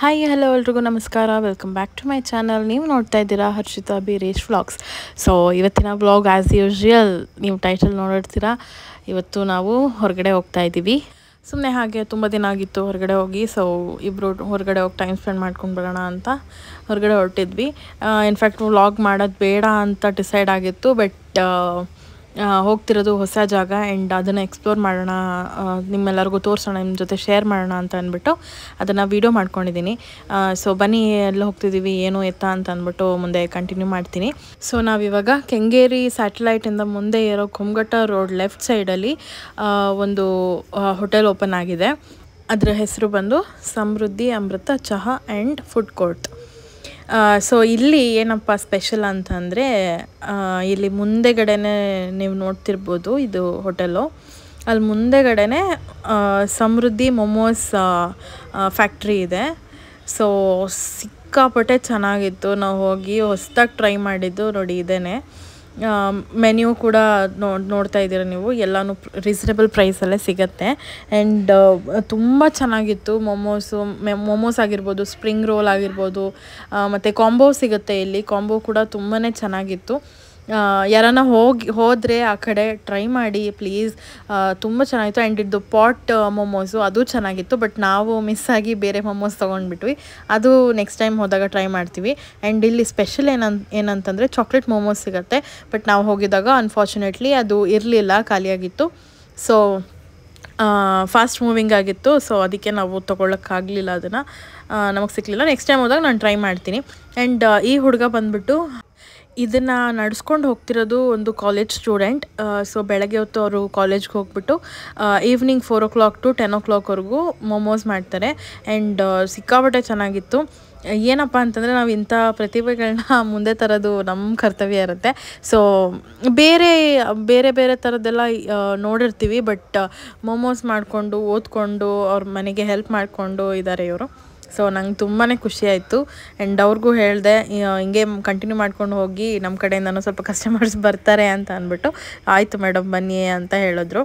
hi hello ಎಲ್ರಿಗೂ ನಮಸ್ಕಾರ welcome back to my channel ನೀವು ನೋಡ್ತಾ ಇದ್ದೀರಾ ಹರ್ಷಿತಾ ಬೀರೇಶ್ ವ್ಲಾಗ್ಸ್ ಸೊ ಇವತ್ತಿನ ವ್ಲಾಗ್ ಆ್ಯಸ್ ಯೂಶ್ವಲ್ ನೀವು ಟೈಟಲ್ ನೋಡಿರ್ತೀರಾ ಇವತ್ತು ನಾವು ಹೊರಗಡೆ ಹೋಗ್ತಾ ಇದ್ದೀವಿ ಸುಮ್ಮನೆ ಹಾಗೆ ತುಂಬ ದಿನ ಆಗಿತ್ತು ಹೊರಗಡೆ ಹೋಗಿ ಸೊ ಇಬ್ಬರು ಹೊರಗಡೆ ಹೋಗಿ ಟೈಮ್ ಸ್ಪೆಂಡ್ ಮಾಡ್ಕೊಂಡು ಬರೋಣ ಅಂತ ಹೊರಗಡೆ ಹೊರಟಿದ್ವಿ ಇನ್ಫ್ಯಾಕ್ಟ್ ವ್ಲಾಗ್ ಮಾಡೋದು ಬೇಡ ಅಂತ ಡಿಸೈಡ್ ಆಗಿತ್ತು ಬಟ್ ಹೋಗ್ತಿರೋದು ಹೊಸ ಜಾಗ ಆ್ಯಂಡ್ ಅದನ್ನು ಎಕ್ಸ್ಪ್ಲೋರ್ ಮಾಡೋಣ ಆ, ನಿಮ್ಮೆಲ್ಲರಿಗೂ ತೋರಿಸೋಣ ನಿಮ್ಮ ಜೊತೆ ಶೇರ್ ಮಾಡೋಣ ಅಂತ ಅಂದ್ಬಿಟ್ಟು ಅದನ್ನು ವೀಡಿಯೋ ಮಾಡ್ಕೊಂಡಿದ್ದೀನಿ ಸೊ ಬನ್ನಿ ಎಲ್ಲ ಹೋಗ್ತಿದ್ದೀವಿ ಏನು ಎತ್ತ ಅಂತ ಅಂದ್ಬಿಟ್ಟು ಮುಂದೆ ಕಂಟಿನ್ಯೂ ಮಾಡ್ತೀನಿ ಸೊ ನಾವಿವಾಗ ಕೆಂಗೇರಿ ಸ್ಯಾಟಲೈಟಿಂದ ಮುಂದೆ ಇರೋ ಕುಮ್ಗಟ್ಟ ರೋಡ್ ಲೆಫ್ಟ್ ಸೈಡಲ್ಲಿ ಒಂದು ಹೋಟೆಲ್ ಓಪನ್ ಆಗಿದೆ ಅದರ ಹೆಸರು ಬಂದು ಸಮೃದ್ಧಿ ಅಮೃತ ಚಹಾ ಆ್ಯಂಡ್ ಫುಡ್ ಕೋರ್ಟ್ ಸೊ ಇಲ್ಲಿ ಏನಪ್ಪ ಸ್ಪೆಷಲ್ ಅಂತಂದರೆ ಇಲ್ಲಿ ಮುಂದೆಗಡೆನೆ ನೀವು ನೋಡ್ತಿರ್ಬೋದು ಇದು ಹೋಟೆಲು ಅಲ್ಲಿ ಮುಂದೆಗಡೆನೆ ಆ, ಸಮೃದ್ಧಿ ಮೊಮೋಸ್ ಫ್ಯಾಕ್ಟ್ರಿ ಇದೆ ಸೊ ಸಿಕ್ಕಾಪಟ್ಟೆ ಚೆನ್ನಾಗಿತ್ತು ನಾವು ಹೋಗಿ ಹೊಸ್ದಾಗಿ ಟ್ರೈ ಮಾಡಿದ್ದು ನೋಡಿ ಇದೇನೆ ಮೆನ್ಯೂ ಕೂಡ ನೋಡ್ ನೋಡ್ತಾ ಇದ್ದೀರ ನೀವು ಎಲ್ಲನೂ ರೀಸನೇಬಲ್ ಪ್ರೈಸಲ್ಲೇ ಸಿಗತ್ತೆ ಆ್ಯಂಡ್ ತುಂಬ ಚೆನ್ನಾಗಿತ್ತು ಮೊಮೋಸು ಮೊಮೋಸ್ ಆಗಿರ್ಬೋದು ಸ್ಪ್ರಿಂಗ್ ರೋಲ್ ಆಗಿರ್ಬೋದು ಮತ್ತು ಕಾಂಬೋ ಸಿಗುತ್ತೆ ಇಲ್ಲಿ ಕಾಂಬೋ ಕೂಡ ತುಂಬಾ ಚೆನ್ನಾಗಿತ್ತು ಆ, ಯಾರನ್ನ ಹೋಗಿ ಹೋದರೆ ಆ ಕಡೆ ಟ್ರೈ ಮಾಡಿ ಪ್ಲೀಸ್ ತುಂಬ ಚೆನ್ನಾಗಿತ್ತು ಆ್ಯಂಡ್ ಇದು ಪಾಟ್ ಮೊಮೋಸು ಅದು ಚೆನ್ನಾಗಿತ್ತು ಬಟ್ ನಾವು ಮಿಸ್ ಆಗಿ ಬೇರೆ ಮೊಮೋಸ್ ತೊಗೊಂಡ್ಬಿಟ್ವಿ ಅದು ನೆಕ್ಸ್ಟ್ ಟೈಮ್ ಹೋದಾಗ ಟ್ರೈ ಮಾಡ್ತೀವಿ ಆ್ಯಂಡ್ ಇಲ್ಲಿ ಸ್ಪೆಷಲ್ ಏನಂತ ಏನಂತಂದರೆ ಚಾಕ್ಲೇಟ್ ಮೊಮೋಸ್ ಸಿಗುತ್ತೆ ಬಟ್ ನಾವು ಹೋಗಿದಾಗ ಅನ್ಫಾರ್ಚುನೇಟ್ಲಿ ಅದು ಇರಲಿಲ್ಲ ಖಾಲಿಯಾಗಿತ್ತು ಸೊ ಫಾಸ್ಟ್ ಮೂವಿಂಗ್ ಆಗಿತ್ತು ಸೊ ಅದಕ್ಕೆ ನಾವು ತೊಗೊಳಕ್ಕಾಗಲಿಲ್ಲ ಅದನ್ನು ನಮಗೆ ಸಿಕ್ಕಲಿಲ್ಲ ನೆಕ್ಸ್ಟ್ ಟೈಮ್ ಹೋದಾಗ ನಾನು ಟ್ರೈ ಮಾಡ್ತೀನಿ ಆ್ಯಂಡ್ ಈ ಹುಡುಗ ಬಂದ್ಬಿಟ್ಟು ಇದನ್ನು ನಡ್ಸ್ಕೊಂಡು ಹೋಗ್ತಿರೋದು ಒಂದು ಕಾಲೇಜ್ ಸ್ಟೂಡೆಂಟ್ ಸೊ ಬೆಳಗ್ಗೆ ಹೊತ್ತು ಅವರು ಕಾಲೇಜ್ಗೆ ಹೋಗ್ಬಿಟ್ಟು evening four o'clock to ten ಓ ಕ್ಲಾಕ್ವರೆಗೂ ಮೊಮೋಸ್ ಮಾಡ್ತಾರೆ ಆ್ಯಂಡ್ ಸಿಕ್ಕಾಪಟ್ಟೆ ಚೆನ್ನಾಗಿತ್ತು ಏನಪ್ಪ ಅಂತಂದರೆ ನಾವು ಇಂಥ ಪ್ರತಿಭೆಗಳನ್ನ ಮುಂದೆ ತರೋದು ನಮ್ಮ ಕರ್ತವ್ಯ ಇರುತ್ತೆ ಸೊ ಬೇರೆ ಬೇರೆ ಬೇರೆ ಥರದ್ದೆಲ್ಲ ಆ, ನೋಡಿರ್ತೀವಿ ಬಟ್ ಮೊಮೋಸ್ ಮಾಡಿಕೊಂಡು ಓದ್ಕೊಂಡು ಅವ್ರ ಮನೆಗೆ ಹೆಲ್ಪ್ ಮಾಡಿಕೊಂಡು ಇದ್ದಾರೆ ಇವರು ಸೊ ನಂಗೆ ತುಂಬಾ ಖುಷಿ ಆಯಿತು ಆ್ಯಂಡ್ ಅವ್ರಿಗೂ ಹೇಳಿದೆ ಹಿಂಗೆ ಕಂಟಿನ್ಯೂ ಮಾಡ್ಕೊಂಡು ಹೋಗಿ ನಮ್ಮ ಕಡೆಯಿಂದನೂ ಸ್ವಲ್ಪ ಕಸ್ಟಮರ್ಸ್ ಬರ್ತಾರೆ ಅಂತ ಅಂದ್ಬಿಟ್ಟು ಆಯಿತು ಮೇಡಮ್ ಬನ್ನಿ ಅಂತ ಹೇಳಿದ್ರು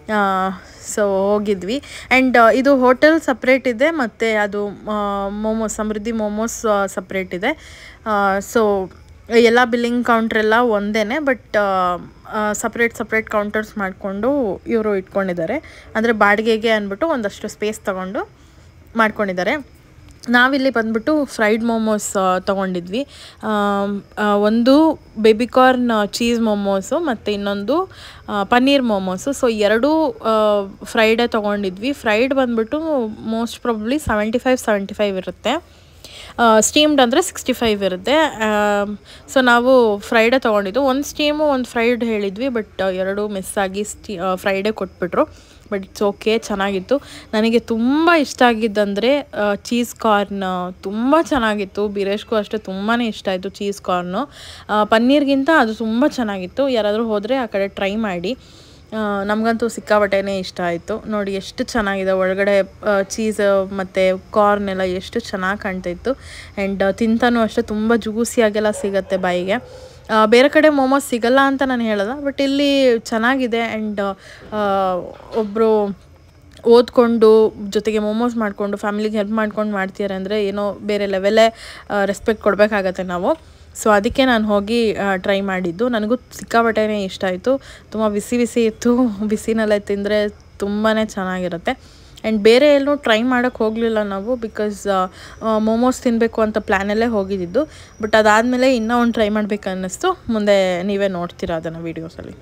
ಸೊ ಹೋಗಿದ್ವಿ ಆ್ಯಂಡ್ ಇದು ಹೋಟೆಲ್ ಸಪ್ರೇಟ್ ಇದೆ ಮತ್ತು ಅದು ಮೋಮೋಸ್ ಸಮೃದ್ಧಿ ಮೋಮೋಸ್ ಸಪ್ರೇಟ್ ಇದೆ ಸೊ ಎಲ್ಲ ಬಿಲ್ಲಿಂಗ್ ಕೌಂಟ್ರೆಲ್ಲ ಒಂದೇ ಬಟ್ ಸಪ್ರೇಟ್ ಸಪ್ರೇಟ್ ಕೌಂಟರ್ಸ್ ಮಾಡಿಕೊಂಡು ಇವರು ಇಟ್ಕೊಂಡಿದ್ದಾರೆ ಅಂದರೆ ಬಾಡಿಗೆಗೆ ಅಂದ್ಬಿಟ್ಟು ಒಂದಷ್ಟು ಸ್ಪೇಸ್ ತಗೊಂಡು ಮಾಡ್ಕೊಂಡಿದ್ದಾರೆ ನಾವಿಲ್ಲಿ ಬಂದ್ಬಿಟ್ಟು ಫ್ರೈಡ್ ಮೊಮೋಸ್ ತೊಗೊಂಡಿದ್ವಿ ಆಮ್, ಆ, ಒಂದು ಬೇಬಿಕಾರ್ನ್ ಚೀಸ್ ಮೊಮೋಸು ಮತ್ತು ಇನ್ನೊಂದು ಆ, ಪನ್ನೀರ್ ಮೊಮೋಸು ಸೊ ಎರಡೂ ಫ್ರೈಡೇ ತೊಗೊಂಡಿದ್ವಿ ಫ್ರೈಡ್ ಬಂದ್ಬಿಟ್ಟು most probably seventy five seventy five ಇರುತ್ತೆ ಸ್ಟೀಮ್ಡ್ ಅಂದರೆ ಸಿಕ್ಸ್ಟಿ ಫೈವ್ ಇರುತ್ತೆ ಸೊ ನಾವು ಫ್ರೈಡೇ ತೊಗೊಂಡಿದ್ದು ಒಂದು ಸ್ಟೀಮು ಒಂದು ಫ್ರೈಡ್ ಹೇಳಿದ್ವಿ ಬಟ್ ಎರಡು ಮಿಸ್ ಆಗಿ ಸ್ಟೀ ಫ್ರೈಡೇ ಕೊಟ್ಬಿಟ್ರು ಬಟ್ ಇಟ್ಸ್ ಓಕೆ ಚೆನ್ನಾಗಿತ್ತು ನನಗೆ ತುಂಬ ಇಷ್ಟ ಆಗಿದ್ದಂದರೆ ಚೀಸ್ ಕಾರ್ನ್ ತುಂಬ ಚೆನ್ನಾಗಿತ್ತು ಬೀರೇಶ್ಗೂ ಅಷ್ಟೇ ತುಂಬಾ ಇಷ್ಟ ಆಯಿತು ಚೀಸ್ ಕಾರ್ನು ಪನ್ನೀರ್ಗಿಂತ ಅದು ತುಂಬ ಚೆನ್ನಾಗಿತ್ತು ಯಾರಾದರೂ ಹೋದರೆ ಆ ಕಡೆ ಟ್ರೈ ಮಾಡಿ ಆ, ನಮಗಂತೂ ಸಿಕ್ಕಾಪಟ್ಟೆನೇ ಇಷ್ಟ ಆಯಿತು ನೋಡಿ ಎಷ್ಟು ಚೆನ್ನಾಗಿದೆ ಒಳಗಡೆ ಚೀಸ್ ಮತ್ತು ಕಾರ್ನ್ ಎಲ್ಲ ಎಷ್ಟು ಚೆನ್ನಾಗಿ ಕಾಣ್ತಾ ಇತ್ತು ಆ್ಯಂಡ್ ತಿಂತಾನೂ ಅಷ್ಟೇ ತುಂಬ ಜ್ಯೂಸಿಯಾಗೆಲ್ಲ ಸಿಗತ್ತೆ ಬಾಯಿಗೆ ಆ, ಬೇರೆ ಕಡೆ ಮೋಮೋಸ್ ಸಿಗಲ್ಲ ಅಂತ ನಾನು ಹೇಳೋದ ಬಟ್ ಇಲ್ಲಿ ಚೆನ್ನಾಗಿದೆ ಆ್ಯಂಡ್ ಒಬ್ಬರು ಓದ್ಕೊಂಡು ಜೊತೆಗೆ ಮೊಮೋಸ್ ಮಾಡಿಕೊಂಡು ಫ್ಯಾಮಿಲಿಗೆ ಹೆಲ್ಪ್ ಮಾಡ್ಕೊಂಡು ಮಾಡ್ತಿದ್ದಾರೆ ಅಂದರೆ ಏನೋ ಬೇರೆ ಲೆವೆಲೇ ರೆಸ್ಪೆಕ್ಟ್ ಕೊಡಬೇಕಾಗತ್ತೆ ನಾವು ಸೊ ಅದಕ್ಕೆ ನಾನು ಹೋಗಿ ಟ್ರೈ ಮಾಡಿದ್ದು ನನಗೂ ಸಿಕ್ಕಾಪಟ್ಟೆನೇ ಇಷ್ಟ ಆಯಿತು ತುಂಬ ಬಿಸಿ ಬಿಸಿ ಇತ್ತು ಬಿಸಿನಲ್ಲೇ ತಿಂದರೆ ತುಂಬಾ ಚೆನ್ನಾಗಿರುತ್ತೆ ಆ್ಯಂಡ್ ಬೇರೆ ಎಲ್ಲೂ ಟ್ರೈ ಮಾಡೋಕ್ಕೆ ಹೋಗಲಿಲ್ಲ ನಾವು ಬಿಕಾಸ್ ಮೊಮೋಸ್ ತಿನ್ನಬೇಕು ಅಂತ ಪ್ಲ್ಯಾನಲ್ಲೇ ಹೋಗಿದ್ದಿದ್ದು ಬಟ್ ಅದಾದಮೇಲೆ ಇನ್ನೂ ಒಂದು ಟ್ರೈ ಮಾಡಬೇಕು ಅನ್ನಿಸ್ತು ಮುಂದೆ ನೀವೇ ನೋಡ್ತೀರಾ ಅದನ್ನು ವೀಡಿಯೋಸಲ್ಲಿ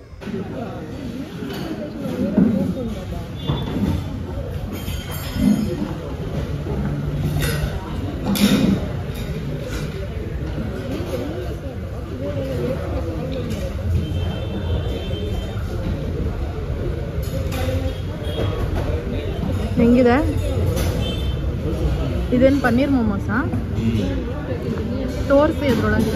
ಹೆಂಗಿದೆ ಇದೇನು ಪನ್ನೀರ್ ಮೊಮೋಸಾ ತೋರಿಸಿ ಅದ್ರೊಳಗೆ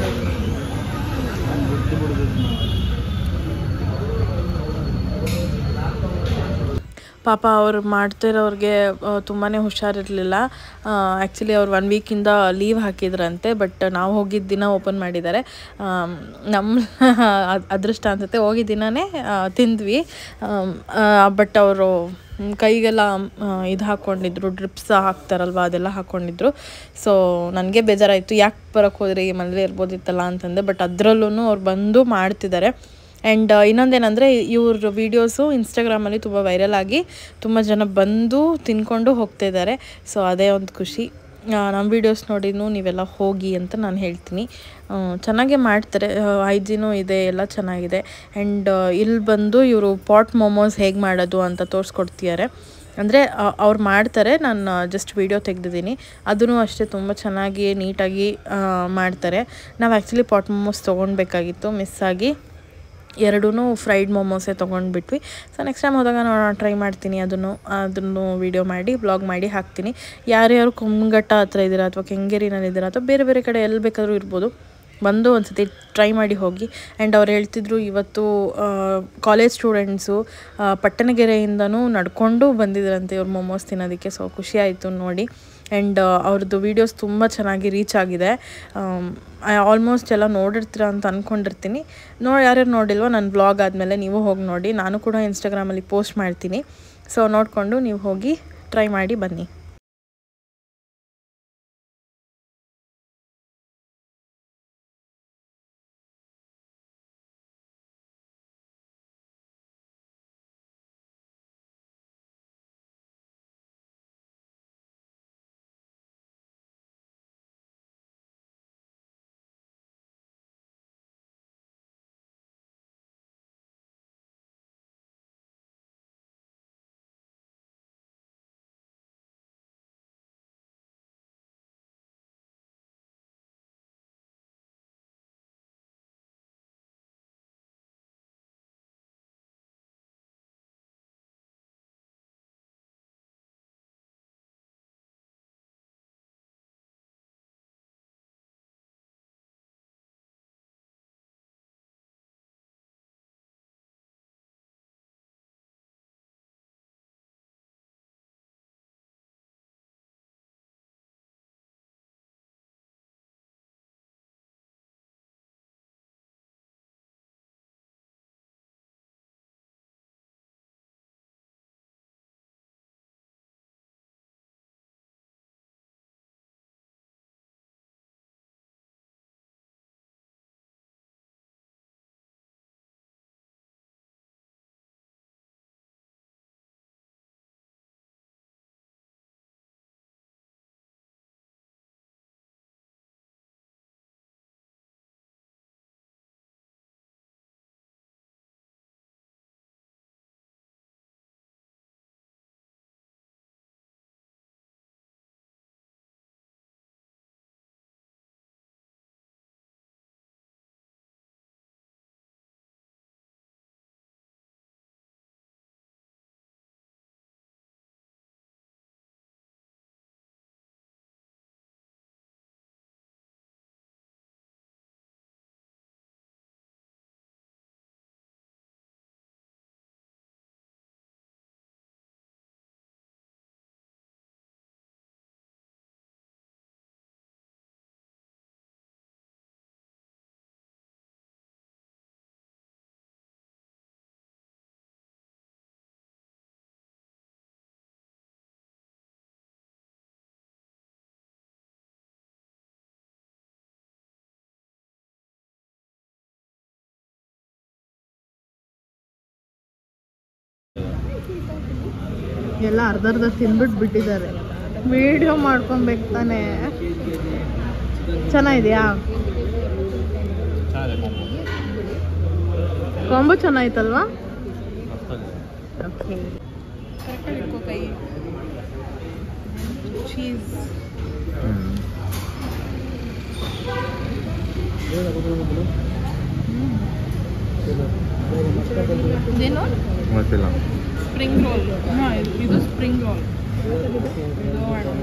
ಪಾಪ ಅವ್ರು ಮಾಡ್ತಿರೋರಿಗೆ ತುಂಬಾ ಹುಷಾರಿರಲಿಲ್ಲ ಆ್ಯಕ್ಚುಲಿ ಅವ್ರು ಒನ್ ವೀಕಿಂದ ಲೀವ್ ಹಾಕಿದ್ರಂತೆ ಬಟ್ ನಾವು ಹೋಗಿದ್ದ ದಿನ ಓಪನ್ ಮಾಡಿದ್ದಾರೆ ಆಮ್, ನಮ್ಮ ಅದ್- ಅದೃಷ್ಟ ಅನ್ಸುತ್ತೆ ಹೋಗಿದ್ದ ದಿನವೇ ತಿಂದ್ವಿ ಬಟ್ ಅವರು ಕೈಗೆಲ್ಲ ಇದು ಹಾಕ್ಕೊಂಡಿದ್ರು ಡ್ರಿಪ್ಸ್ ಹಾಕ್ತಾರಲ್ವ ಅದೆಲ್ಲ ಹಾಕ್ಕೊಂಡಿದ್ರು ಸೊ ನನಗೆ ಬೇಜಾರಾಯಿತು ಯಾಕೆ ಬರೋಕ್ಕೆ ಹೋದ್ರಿ ಮನೇಲಿ ಇರ್ಬೋದಿತ್ತಲ್ಲ ಅಂತಂದೆ ಬಟ್ ಅದರಲ್ಲೂ ಅವ್ರು ಬಂದು ಮಾಡ್ತಿದ್ದಾರೆ ಆ್ಯಂಡ್ ಇನ್ನೊಂದೇನೆಂದರೆ ಇವ್ರ ವೀಡಿಯೋಸು ಇನ್ಸ್ಟಾಗ್ರಾಮಲ್ಲಿ ತುಂಬ ವೈರಲ್ ಆಗಿ ತುಂಬ ಜನ ಬಂದು ತಿನ್ಕೊಂಡು ಹೋಗ್ತಾ ಇದ್ದಾರೆ ಸೊ ಅದೇ ಒಂದು ಖುಷಿ ಆ, ನಮ್ಮ ವೀಡಿಯೋಸ್ ನೋಡಿನೂ ನೀವೆಲ್ಲ ಹೋಗಿ ಅಂತ ನಾನು ಹೇಳ್ತೀನಿ ಆ, ಚೆನ್ನಾಗೇ ಮಾಡ್ತಾರೆ ಹೈಜಿನೂ ಇದೆ ಎಲ್ಲ ಚೆನ್ನಾಗಿದೆ ಆ್ಯಂಡ್ ಇಲ್ಲಿ ಬಂದು ಇವರು ಪಾಟ್ ಮೋಮೋಸ್ ಹೇಗೆ ಮಾಡೋದು ಅಂತ ತೋರಿಸ್ಕೊಡ್ತಿದ್ದಾರೆ ಅಂದರೆ ಅವ್ರು ಮಾಡ್ತಾರೆ ನಾನು ಜಸ್ಟ್ ವೀಡಿಯೋ ತೆಗೆದಿದ್ದೀನಿ ಅದೂ ಅಷ್ಟೇ ತುಂಬ ಚೆನ್ನಾಗಿ ನೀಟಾಗಿ ಆ, ಮಾಡ್ತಾರೆ ನಾವು ಆ್ಯಕ್ಚುಲಿ ಪಾಟ್ ಮೋಮೋಸ್ ತೊಗೊಳ್ಬೇಕಾಗಿತ್ತು ಮಿಸ್ ಆಗಿ ಎರಡೂ ಫ್ರೈಡ್ ಮೊಮೋಸೇ ತೊಗೊಂಡ್ಬಿಟ್ವಿ ಸೊ ನೆಕ್ಸ್ಟ್ ಟೈಮ್ ಹೋದಾಗ ನೋಡೋಣ ಟ್ರೈ ಮಾಡ್ತೀನಿ ಅದನ್ನು ಅದನ್ನು ವೀಡಿಯೋ ಮಾಡಿ ಬ್ಲಾಗ್ ಮಾಡಿ ಹಾಕ್ತೀನಿ ಯಾರ್ಯಾರು ಕೊಮ್ಗಟ್ಟ ಹತ್ರ ಇದ್ದೀರಾ ಅಥವಾ ಕೆಂಗೇರಿನಲ್ಲಿದ್ದೀರಾ ಅಥವಾ ಬೇರೆ ಬೇರೆ ಕಡೆ ಎಲ್ಲಿ ಬೇಕಾದರೂ ಇರ್ಬೋದು ಬಂದು ಒಂದು ಸತಿ ಟ್ರೈ ಮಾಡಿ ಹೋಗಿ ಆ್ಯಂಡ್ ಅವ್ರು ಹೇಳ್ತಿದ್ರು ಇವತ್ತು ಕಾಲೇಜ್ ಸ್ಟೂಡೆಂಟ್ಸು ಪಟ್ಟಣಗೆರೆಯಿಂದನೂ ನಡ್ಕೊಂಡು ಬಂದಿದ್ರಂತೆ ಇವ್ರು ಮೊಮೋಸ್ ತಿನ್ನೋದಕ್ಕೆ ಸೊ ಖುಷಿ ಆಯಿತು ನೋಡಿ ಆ್ಯಂಡ್ ಅವ್ರದ್ದು ವೀಡಿಯೋಸ್ ತುಂಬ ಚೆನ್ನಾಗಿ ರೀಚ್ ಆಗಿದೆ ಆಲ್ಮೋಸ್ಟ್ ಎಲ್ಲ ನೋಡಿರ್ತೀರ ಅಂತ ಅಂದ್ಕೊಂಡಿರ್ತೀನಿ ನೋಡಿ ಯಾರ್ಯಾರು ನೋಡಿಲ್ವೋ ನನ್ನ ಬ್ಲಾಗ್ ಆದಮೇಲೆ ನೀವು ಹೋಗಿ ನೋಡಿ ನಾನು ಕೂಡ ಇನ್ಸ್ಟಾಗ್ರಾಮಲ್ಲಿ ಪೋಸ್ಟ್ ಮಾಡ್ತೀನಿ ಸೊ ನೋಡಿಕೊಂಡು ನೀವು ಹೋಗಿ ಟ್ರೈ ಮಾಡಿ ಬನ್ನಿ ಎಲ್ಲ ಅರ್ಧ ಅರ್ಧ ತಿಂದ್ಬಿಟ್ಟು ಬಿಟ್ಟಿದ್ದಾರೆ ವಿಡಿಯೋ ಮಾಡ್ಕೊಬೇಕು ತಾನೇ ಚೆನ್ನಾಗಿದೆಯಾ ಕಾಂಬೋ ಚೆನ್ನಾಯ್ತಲ್ವಾ ಓಕೆ ಕರೆಕ್ಟಾಗಿ ಇಟ್ಕೋ ಕೈ ಚೀಸ್ ಇದೇನು ಗೊತ್ತಿಲ್ಲ ಸ್ಪ್ರಿಂಗ್ ರೋಲ್ ಹಾಂ ಇದು ಸ್ಪ್ರಿಂಗ್ ರೋಲ್ ಇದು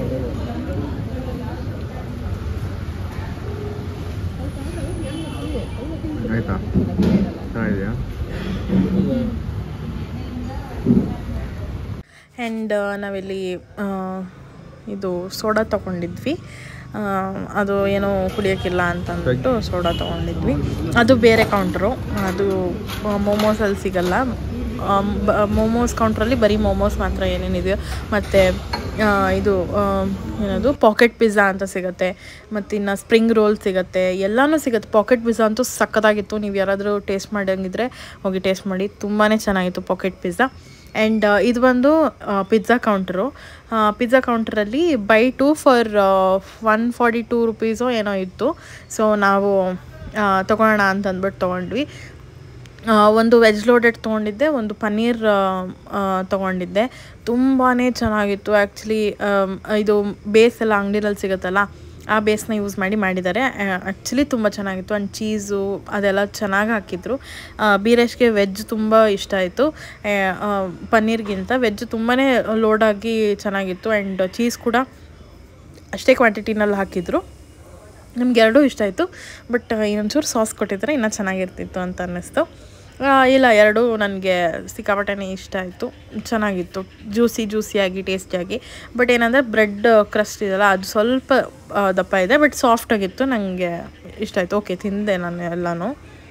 ಆಯ್ತಾ ಚೆನ್ನಾಗಿದೆಯಾ ಆ್ಯಂಡ್ ನಾವಿಲ್ಲಿ ಆ, ಇದು ಸೋಡಾ ತೊಗೊಂಡಿದ್ವಿ ಆ, ಅದು ಏನೋ ಕುಡಿಯೋಕ್ಕಿಲ್ಲ ಅಂತ ಅಂದ್ಬಿಟ್ಟು ಸೋಡಾ ತೊಗೊಂಡಿದ್ವಿ ಅದು ಬೇರೆ ಕೌಂಟ್ರು ಅದು ಮೋಮೋಸಲ್ಲಿ ಸಿಗಲ್ಲ ಮೋಮೋಸ್ ಕೌಂಟ್ರಲ್ಲಿ ಬರೀ ಮೋಮೋಸ್ ಮಾತ್ರ ಏನೇನಿದೆಯೋ ಮತ್ತು ಇದು ಆ, ಏನದು ಪಾಕೆಟ್ ಪಿಜ್ಜಾ ಅಂತ ಸಿಗುತ್ತೆ ಮತ್ತು ಇನ್ನು ಸ್ಪ್ರಿಂಗ್ ರೋಲ್ ಸಿಗುತ್ತೆ ಎಲ್ಲನೂ ಸಿಗುತ್ತೆ ಪಾಕೆಟ್ ಪಿಜ್ಜಾ ಅಂತೂ ಸಕ್ಕತ್ತಾಗಿತ್ತು ನೀವು ಯಾರಾದರೂ ಟೇಸ್ಟ್ ಮಾಡಂಗಿದ್ರೆ ಹೋಗಿ ಟೇಸ್ಟ್ ಮಾಡಿ ತುಂಬಾ ಚೆನ್ನಾಗಿತ್ತು ಪಾಕೆಟ್ ಪಿಜ್ಜಾ ಆ್ಯಂಡ್ ಇದು ಬಂದು ಪಿಜ್ಜಾ ಕೌಂಟ್ರು ಪಿಜ್ಜಾ ಕೌಂಟ್ರಲ್ಲಿ buy two for one forty two ರುಪೀಸೋ ಏನೋ ಇತ್ತು ಸೊ ನಾವು ತೊಗೊಳ್ಳೋಣ ಅಂತ ಅಂದ್ಬಿಟ್ಟು ತೊಗೊಂಡ್ವಿ ಆ, ಒಂದು ವೆಜ್ ಲೋಡೆಡ್ ತೊಗೊಂಡಿದ್ದೆ ಒಂದು ಪನ್ನೀರ್ ತೊಗೊಂಡಿದ್ದೆ ತುಂಬಾ ಚೆನ್ನಾಗಿತ್ತು ಆ್ಯಕ್ಚುಲಿ ಇದು ಬೇಸ್ ಎಲ್ಲ ಅಂಗಡಿನಲ್ಲಿ ಸಿಗುತ್ತಲ್ಲ ಆ ಬೇಸ್ನ ಯೂಸ್ ಮಾಡಿ ಮಾಡಿದ್ದಾರೆ ಆ್ಯಕ್ಚುಲಿ ತುಂಬ ಚೆನ್ನಾಗಿತ್ತು ಆ್ಯಂಡ್ ಚೀಸು ಅದೆಲ್ಲ ಚೆನ್ನಾಗಿ ಹಾಕಿದ್ರು ಆ, ಬೀರೇಶ್ಗೆ ವೆಜ್ ತುಂಬ ಇಷ್ಟ ಆಯಿತು ಪನ್ನೀರ್ಗಿಂತ ವೆಜ್ ತುಂಬಾ ಲೋಡಾಗಿ ಚೆನ್ನಾಗಿತ್ತು ಆ್ಯಂಡ್ ಚೀಸ್ ಕೂಡ ಅಷ್ಟೇ ಕ್ವಾಂಟಿಟಿನಲ್ಲಿ ಹಾಕಿದ್ರು ನಮ್ಗೆ ಎರಡೂ ಇಷ್ಟ ಆಯಿತು ಬಟ್ ಇನ್ನೊಂಚೂರು ಸಾಸ್ ಕೊಟ್ಟಿದ್ರೆ ಇನ್ನೂ ಚೆನ್ನಾಗಿರ್ತಿತ್ತು ಅಂತ ಅನ್ನಿಸ್ತು ಆ, ಇಲ್ಲ ಎರಡೂ ನನಗೆ ಸಿಕ್ಕಾಪಟ್ಟೆನೇ ಇಷ್ಟ ಆಯಿತು ಚೆನ್ನಾಗಿತ್ತು ಜ್ಯೂಸಿ ಜ್ಯೂಸಿಯಾಗಿ ಟೇಸ್ಟಿಯಾಗಿ ಬಟ್ ಏನಂದರೆ ಬ್ರೆಡ್ ಕ್ರಸ್ಟ್ ಇದೆಯಲ್ಲ ಅದು ಸ್ವಲ್ಪ ಆ, ದಪ್ಪ ಇದೆ ಬಟ್ ಸಾಫ್ಟಾಗಿತ್ತು ನನಗೆ ಇಷ್ಟ ಆಯಿತು ಓಕೆ ತಿಂದೆ ನಾನು ಎಲ್ಲನೂ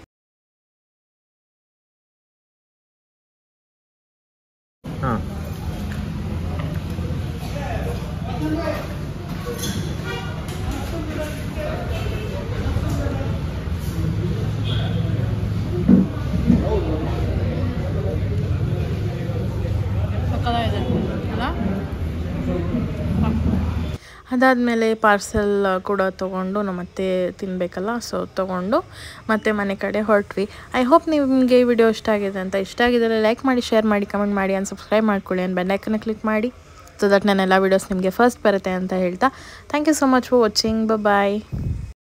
ಹಾಂ ಅದಾದಮೇಲೆ ಪಾರ್ಸೆಲ್ ಕೂಡ ತೊಗೊಂಡು ನಾವು ಮತ್ತೆ ತಿನ್ನಬೇಕಲ್ಲ ಸೊ ತೊಗೊಂಡು ಮತ್ತೆ ಮನೆ ಕಡೆ ಹೊರಟ್ವಿ ಐ ಹೋಪ್ ನಿಮಗೆ ಈ ವಿಡಿಯೋ ಇಷ್ಟ ಆಗಿದೆ ಅಂತ ಇಷ್ಟ ಆಗಿದ್ದರೆ ಲೈಕ್ ಮಾಡಿ ಶೇರ್ ಮಾಡಿ ಕಮೆಂಟ್ ಮಾಡಿ ಆ್ಯಂಡ್ ಸಬ್ಸ್ಕ್ರೈಬ್ ಮಾಡ್ಕೊಳ್ಳಿ ಆ್ಯಂಡ್ ಬೆಲ್ಲೈಕನ್ನ ಕ್ಲಿಕ್ ಮಾಡಿ ಸೊ ದಟ್ ನನ್ನ ಎಲ್ಲ ವೀಡಿಯೋಸ್ ನಿಮಗೆ ಫಸ್ಟ್ ಬರುತ್ತೆ ಅಂತ ಹೇಳ್ತಾ thank you so much for watching bye